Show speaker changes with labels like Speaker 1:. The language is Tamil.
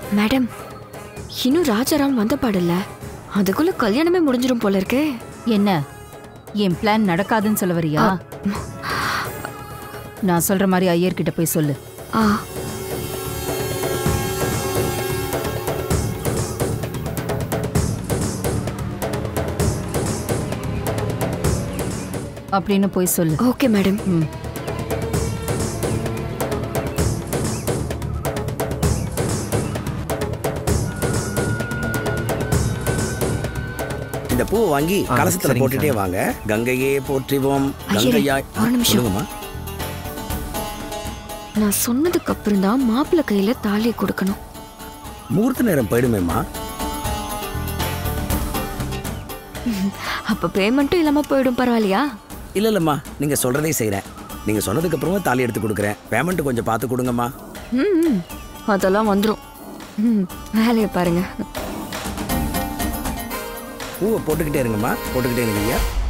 Speaker 1: மேடம் இன்னும் ராஜாராம் வந்த பாடல அதுக்குள்ள கல்யாணமே முடிஞ்சிரும் போல இருக்கே
Speaker 2: என்ன என் பிளான் நடக்காதுன்னு சொல்ல வரியா நான் சொல்ற மாதிரி ஐயர்கிட்ட போய் சொல்லு
Speaker 1: ஆ
Speaker 2: அப்படின்னு போய் சொல்லு
Speaker 1: ஓகே மேடம்
Speaker 2: ம்
Speaker 3: இந்த பூவை வாங்கி
Speaker 4: ஆ,
Speaker 3: கலசத்துல
Speaker 4: சரிங்க
Speaker 3: போட்டுட்டே
Speaker 4: சாமி.
Speaker 3: வாங்க கங்கையே போற்றிவோம்
Speaker 1: ஐயரே,
Speaker 3: கங்கையாய்
Speaker 1: ஒரு நிமிஷம்.
Speaker 3: சொல்லுங்கம்மா
Speaker 1: நான் சொன்னதுக்கு அப்புறம் தான் மாப்பிள்ளை கையில தாலியை கொடுக்கணும்
Speaker 3: முகூர்த்த நேரம் போயிடுமேம்மா
Speaker 1: அப்ப பேமெண்ட்டும் இல்லாம போயிடும் பரவாயில்லையா
Speaker 3: இல்ல இல்லம்மா நீங்க சொல்றதே செய்றேன் நீங்க சொன்னதுக்கு அப்புறமா தாலி எடுத்து கொடுக்குறேன் பேமெண்ட் கொஞ்சம் பார்த்து கொடுங்கம்மா
Speaker 1: ம் ம். அதெல்லாம் வந்துடும் ம் வேலையை பாருங்க
Speaker 3: பூவை போட்டுக்கிட்டே இருங்கம்மா போட்டுக்கிட்டே இருங்க ஐயா